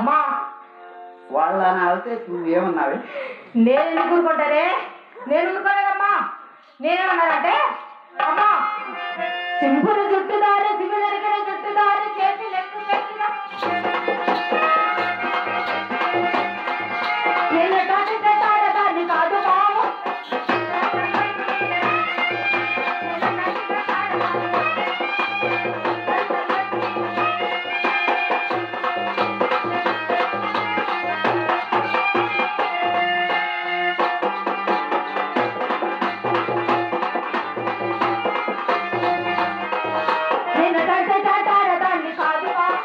అమ్మా వాళ్ళని అయితే నువ్వేమన్నావే నేను ఎందుకు ఊరుకుంటానే నేను ఊరుకోలేదమ్మా నేనేమన్నానంటే అమ్మా సింపుల్ చుట్టుదారి సిమిలరిగిన చుట్టుదారి చేసి లెక్క పెట్టిన నేను తాటి పెట్టాడదాన్ని కాదు బాబు నేను తాటి పెట్టాడదాన్ని కాదు బాబు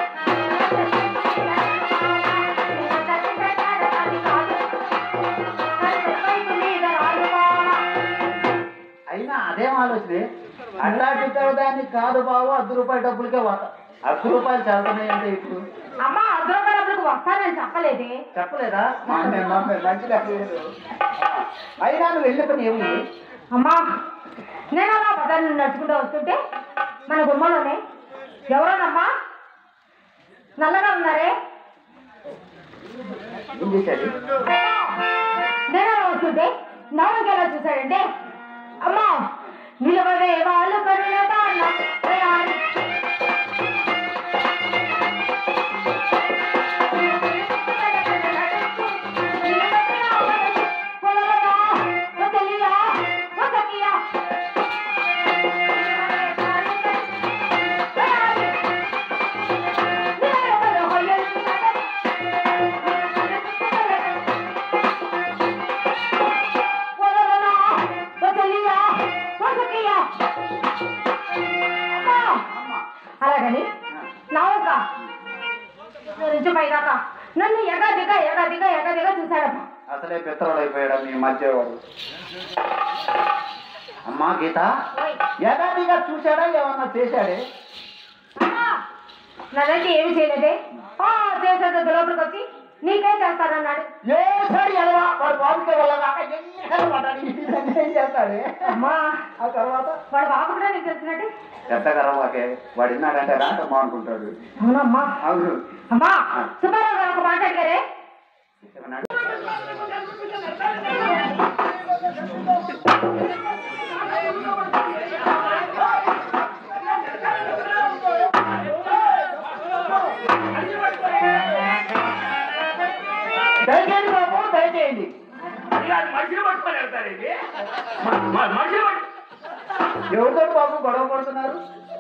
నేను తాటి పెట్టాడదాన్ని కాదు వైపు మీద రాదు బాబు అయినా అదేం ఆలోచనే అట్లా పెట్టావు దాన్ని కాదు బావు అర్ధ రూపాయల డబ్బులకే వస్తా అర్ధ రూపాయలు చదువుతున్నాయి అంటే ఇప్పుడు అమ్మ అగ్రహడబ్బులకు వస్తానని చెప్పలేదే చెప్పలేదా మంచిగా అయినా నువ్వు వెళ్ళే పని ఏమి అమ్మా నేను అలా పదాన్ని నడుచుకుంటూ వస్తుంటే మన గుమ్మలోనే ఎవరోనమ్మా నల్లగా ఉన్నారే ఏం చేశాడు నేను అలా వస్తుంటే నవ్వుకి ఎలా చూశాడంటే అమ్మా నిలబడే వాళ్ళు కరుణదాన ప్రయాణి పొలలగా, ఓ చెల్లియా, ఓ సఖియా. నిలబడే హొయ్యలు పొలలగా, ఓ చెల్లియా, ఓ సఖియా. అమ్మా, అలాగని నావక నుంచి పైదాకా నన్ను ఎగదిగా ఎగదిగా ఎగదిగా చూశాడమ్మా అసలే పిత్రుడు అయిపోయాడు మీ మధ్యవాడు అమ్మా గీత ఓయ్. యథాదిగా చూశాడా ఏమన్నా చేశాడే అమ్మా, నాదంటే ఏమి చేయలేదే ఆ చేసేది లోపలికి వచ్చి నీకే చేస్తానన్నాడు ఏసాడు ఎదవా వాడు బాబుకే వెళ్ళగాక ఎన్ని పడ్డాడు ఏం చేస్తాడే అమ్మా ఆ తర్వాత వాడు బాబు కూడా నీకు తెలిసినట్టు పెద్ద గర్వాకే వాడు విన్నాడంటే రాటమ్మా అనుకుంటాడు అవునమ్మా అవును అమ్మా సుబ్బారావు గారు ఒక మాట అడిగారే ఏమన్నాడు దయచేయండి బాబు దయచేయండి అది కాదు, మనిషిని పట్టుకొని వెళ్తారు ఇది మ- మ- మనిషిని పట్టు ఎవరితో బాబు గొడవ పడుతున్నారు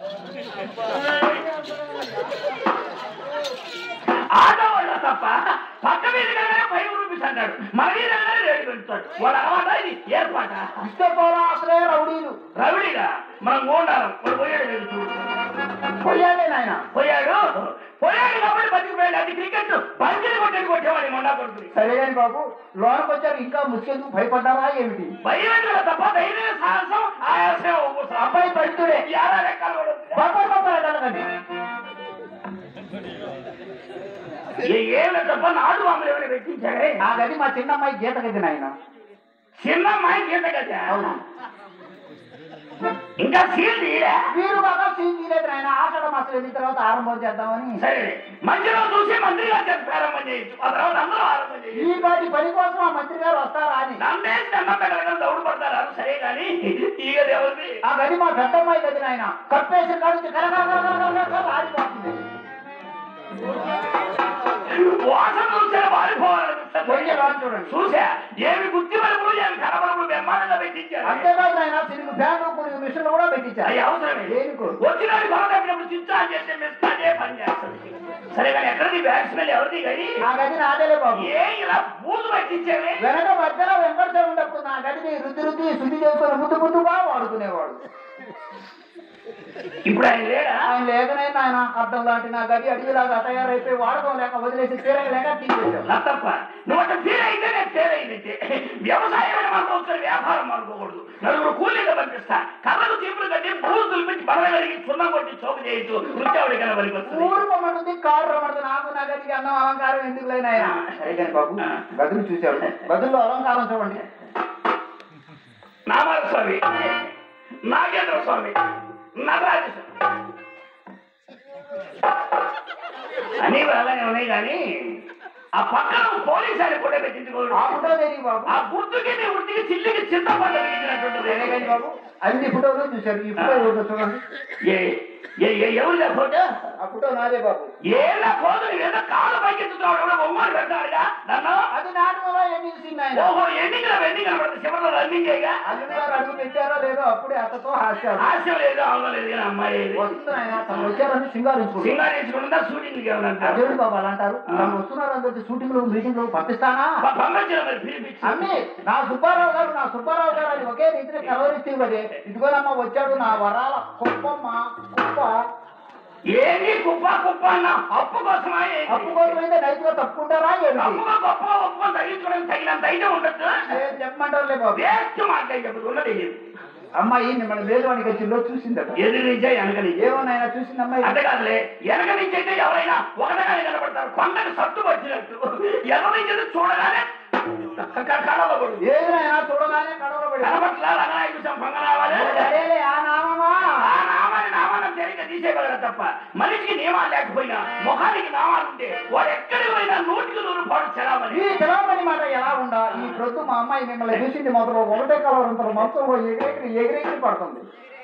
ఆడవాళ్ళ తప్ప పక్క మీద కలగానే ఫైవ్ రూపీస్ అంటాడు మన మీద కలగానే రేటు పెంచుతాడు వాడు అలవాట ఇది ఏర్పాట ఇస్తే పోరా అసలే రౌడీలు రవిడిగా మనం గోండాలం వాడు పోయాడు లేదు చూడు పోయాడే నాయన పోయాడు పోయాడు కాబట్టి బతికిపోయాడు అది క్రికెట్ బంతిని కొట్టేది కొట్టేవాడి మొండా కొడుకుని సరే కానీ బాబు లోనకి వచ్చారు ఇంకా ముసుకెందుకు భయపడ్డారా ఏమిటి భయం ఎందుకు తప్ప ధైర్యం సాహసం ఆయాసం ఉపశమనం. అబ్బాయి పడుతుడే ఎలా లెక్కలు కూడా ఉంది. బాబా బాబా అనకండి ఏ- ఏం లేదు తప్ప నాడు మామూలు ఎవరైనా పెట్టించాడే ఆ గది మా చిన్నమ్మాయి గీత గది నాయన చిన్న అమ్మాయి గీత కదా అవును ఇంకా సీల్ తీయరా వీరు బాగా సీన్ తీయలేదు నాయన ఆషాఢ మాసం వెళ్ళిన తర్వాత ఆరంభం చేద్దామని సరే మంచిలో చూసి మంత్రి గారు చేత ప్రారంభం చేయొచ్చు ఆ తర్వాత అందరూ ఆరంభం ఈ చేయొచ్చు పాటి పని కోసం ఆ మంత్రి గారు వస్తారా అని నమ్మేసి నమ్మ పెట్టగలం దౌడు పడతారు సరే కానీ ఈగ ఎవరిది ఆ గది మా పెద్దమ్మాయి గది నాయన కప్పేసిన కాడ నుంచి కరకర కరకర కరకర కరకర ఆడిపోతుంది వాసన చూసే వారిపోవాలి కొంచెం లోన చూడండి చూసా ఏమి గుత్తి మలుపులు ఏమి కనబలుపులు బ్రహ్మాండంగా పెట్టించారు అంతేకాదు నాయన తిరిగి ఫ్యాన్ కొన్ని మిషన్లు కూడా పెట్టించారు అవి అవసరమే దేనికో? వచ్చిన గొడవ తప్పినప్పుడు చిచ్చా చేస్తే మిస్ అదే పని చేస్తుంది సరే కానీ ఎక్కడిది బ్యాట్స్మెన్ ఎవరిది కానీ ఆ గది నాదేలే బాబు ఏ ఇలా బూజు పెట్టించేవి వెనక మధ్యలో వెంకటేశ్వర ఉన్నప్పుడు నా గదిని రుద్ది రుద్ది శుద్ధి చేసుకొని ముద్దు ముద్దుగా వాడుకునేవాడు ఇప్పుడు ఆయన లేడా ఆయన లేకనే ఆయన అర్థం లాంటి నా గది అడిగిలాగా తయారైపోయి వాడకం లేక వదిలేసి తీరక లేక తీసేసాం నా తప్ప నువ్వు అంటే ఫీల్ అయితే నేను ఫెయిల్ అయినట్టే వ్యవసాయం అనుకోవచ్చు వ్యాపారం అనుకోకూడదు నలుగురు కూలీగా పంపిస్తా కర్రకు చీపులు కట్టి బూజు దులిపించి బల కలిగి సున్నం కొట్టి చోకు చేయొచ్చు వృత్తి కన్నా పనికి వస్తుంది ఊరు పొమ్మంటుంది కారు రమ్మంటుంది నాకు నా గదికి అన్నం అలంకారం ఎందుకు లేని ఆయన సరే కానీ బాబు గదులు చూశాడు గదుల్లో అలంకారం చూడండి నామాల స్వామి నాగేంద్ర స్వామి నటరాజ స్వామి అన్ని అలాగే ఉన్నాయి కానీ ఆ పక్కన పోలీసు ఆయన కూడా ఆ పెట్టించుకోడు ఫోటో తెలియదు బాబు ఆ గుర్తుకి నీ ఉట్టికి చిల్లికి చింతపండు నేనే కానీ వేసినట్టుంటుంది బాబు అన్ని ఫోటోలు చూశారు ఈ ఫోటో ఎవరిదో చూడండి ఏ ఏ- ఏ- ఎవరిదా ఫోటో ఆ ఫోటో నాదే బాబు ఏళ్ళ ఫోటో ఏదో కాళ్ళు పైకెత్తుతావు ఎవడో బొమ్మలు పెడతాడుగా నన్ను అది నాటకంలో ఎన్ని సీన్ ఆయన ఓహో ఎన్నికల వెన్నికల కనబడుతుంది చివరిలో రన్నింగ్ చేయగా అల్లుడు గారు అడుగు పెట్టారో లేదో అప్పుడే అత్తతో హాస్యాలు హాస్యం లేదు అవ్వలేదు కానీ అమ్మాయి ఏది. వస్తుంది ఆయన తను వచ్చారని సింగారించుకుంటారు సింగారించకుండా షూటింగ్ ఏమన్నా అదేంటి బాబు అలా అంటారు తను వస్తున్నారు అందరికి షూటింగ్ లో మీటింగ్ లో పంపిస్తానా పంపించిన మరి పిలిపించి అమ్మి నా సుబ్బారావు గారు నా సుబ్బారావు గారు అని ఒకే రీతిని కలవరిస్తూ ఇవ్వదే ఇదిగోనమ్మ వచ్చాడు నా వరాల కుప్పమ్మ కుప్ప ఏది కుప్ప కుప్ప అన్న అప్పు కోసమా ఏంటి? అప్పు కోసమైతే నైతిగా తప్పుకుంటారా ఏమిటి అప్పుగా గొప్ప ఒప్పు తగ్గించుకోవడానికి తగినంత అయితే ఉండదు ఏం చెప్పమంటారులే బాబు వేస్ట్ మాట్లాడి చెప్పదు ఉన్నది ఇది. అమ్మాయి మిమ్మల్ని వేలువానికి వచ్చిందో చూసిందట ఎదురు నుంచే వెనక నుంచి ఏమోనైనా చూసింది అమ్మాయి అంతే కాదులే వెనక నుంచి అయితే ఎవరైనా ఒకటగానే కనబడతారు కొండకు సత్తు వచ్చినట్టు ఎవరి నుంచి అయితే చూడగానే కళలో పడు ఏదైనా చూడగానే కడవబడి కనబట్లా రంగనాయ చూసాం పంగనావాలి అదేలే ఆ నామమా ఆ నామాన్ని నామాన్ని తేలిక తీసేయగలరు తప్ప మనిషికి నియమాలు లేకపోయినా ముఖానికి నామాలు ఉంటే వాడు ఎక్కడికి పోయినా నూటికి నూరు పాటు చలామని ఈ తెలవని మాట ఎలా ఉందా ఈ ప్రొద్దు మా అమ్మాయి మిమ్మల్ని చూసింది మొదలు ఒకటే కలవరంతలో మొత్తం ఎగిరెగిరి ఎగిరెగిరి పడుతుంది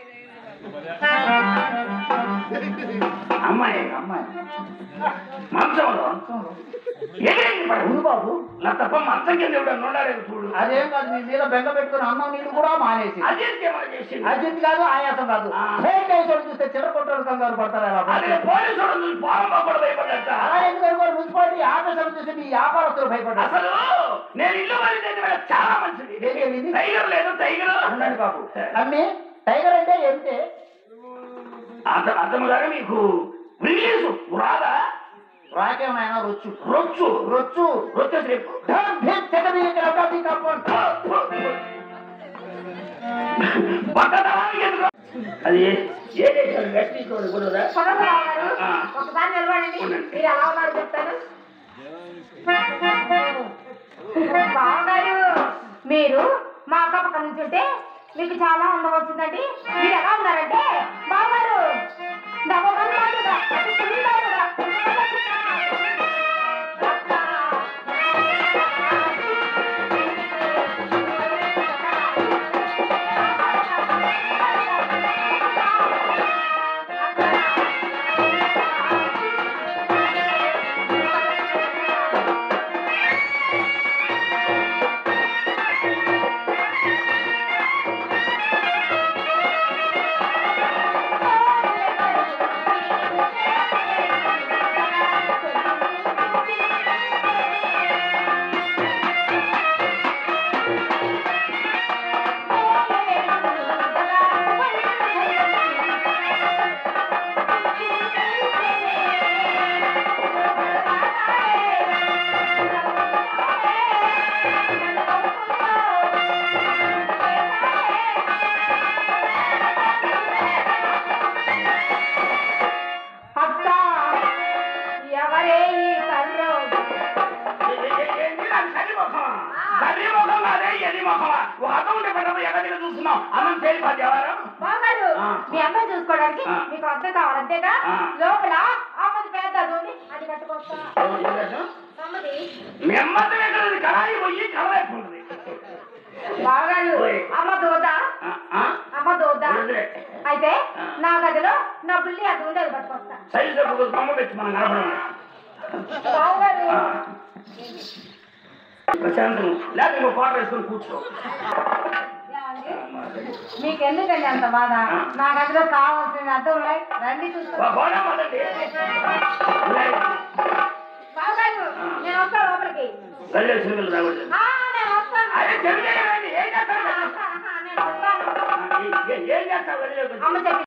అమ్మాయి అమ్మాయి మంచంలో ఎగిరింది పడు అవును బాబు నా తప్ప మంచం కింద ఎవడన్నా ఉన్నాడేమో చూడు అదేం కాదు మీ మీద బెంగ పెట్టుకుని అన్నం నీళ్ళు కూడా మానేసి అదేంటి ఏమైనా చేసింది అజిత్ కాదు ఆయాసం కాదు ఆ. ఫేక్ వేసాడు చూస్తే చిన్న కొట్టడు కంగారు పడతారు ఎలా అదే పోలీసు వాడు చూసి పోరంబా కూడా భయపడ్డట అలా ఎందుకు అనుకోరు మున్సిపాలిటీ ఆఫీసర్ చూసి మీ వ్యాపారస్తులు భయపడ్డారు అసలు నేను ఇల్లు వెళ్ళేది వీళ్ళ చాలా మంచిది ఏది ఇది? టైగర్ లేదు టైగర్ ఉండండి బాబు అమ్మి టైగర్ అంటే ఏమిటి అతను అతను గారు మీకు రిలీజ్ రాదా రాకేమైనా రొచ్చు రొచ్చు రొచ్చు రొచ్చు రేపు ధమ్ ధిమ్ తెగదీగ రగతి కప్పం. పట్టడానికి ఎందుకు అది ఏ దేశం గట్టి చూడు కూడా పదమూడవ గారు ఆ. ఒకసారి నిలబడండి ఉండండి. మీరు ఎలా ఉన్నారు చెప్తాను బాగున్నారు మీరు మా అక్క పక్క నుంచి ఉంటే మీకు చాలా అందం వచ్చిందండి మీరు ఎలా ఉన్నారంటే బాగున్నారు డబ్బుగా అక్క ఎవరే ఈ కర్రోడు సరి ముఖమా సరి ముఖం కాదే ఎది ముఖమా ఒక అర్థం ఉంటే పెట్టదు ఎక్కడ చూస్తున్నాం అన్నం చేయి పది ఎవరు బాగారు ఆ. మీ అమ్మాయి చూసుకోవడానికి ఆ. మీకు అర్థం కావాలి అంతేగా ఆ. లోపల అమ్మది పేద ఉంది అది కట్టుకొస్తా అమ్మది మెమ్మతం ఎక్కడ కళాయి పోయి కళాయి ఉంటుంది బాగారు ఓయ్. అమ్మ దూద ఆ, ఆ? అమ్మ దూద వదిలే. అయితే ఆ. నా గదిలో నా బుల్లి అది ఉంది అది పట్టుకొస్తా సైజు ఒక బొమ్మ పెట్టి మనం కనపడం బాగారు ఆ. ప్రశాంతం లేకపోతే ఇంకో కోట వేసుకొని కూర్చో మీకు ఎందుకండి అంత బాధ ఆ. నా గదిలో కావాల్సిన అర్థం ఉన్నాయి రండి చూసుకో ఓ గోడ మొదటి బాగారు నేను వస్తాను లోపలికి గల్లే చిన్నపిల్లలు రాకూడదు ఆ, నేను వస్తాను అదే చెవిచేయండి ఏం చేస్తారు ఆహా, ఆహా, నేను వస్తాను ఆ, ఏ- ఏ- ఏం చేస్తారు గదిలోకి వచ్చి? అమ్మ చెప్పి